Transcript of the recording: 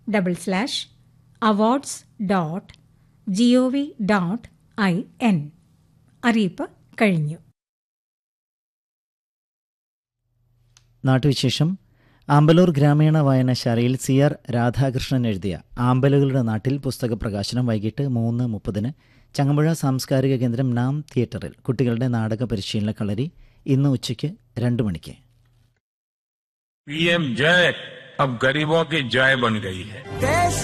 double slash awards dot G O V dot I N അറിയിപ്പ് കഴിഞ്ഞു നാട്ടുവിശേഷം ആമ്പലൂർ ഗ്രാമീണ വായനശാലയിൽ സി ആർ രാധാകൃഷ്ണൻ എഴുതിയ ആമ്പലുകളുടെ നാട്ടിൽ പുസ്തക പ്രകാശനം വൈകിട്ട് മൂന്ന് മുപ്പതിന് ചങ്ങമ്പുഴ സാംസ്കാരിക കേന്ദ്രം നാം തിയേറ്ററിൽ കുട്ടികളുടെ നാടക പരിശീലന കളരി ഇന്ന് ഉച്ചയ്ക്ക് രണ്ട് മണിക്ക് पीएम जय अब गरीबों की जय बन गई है देश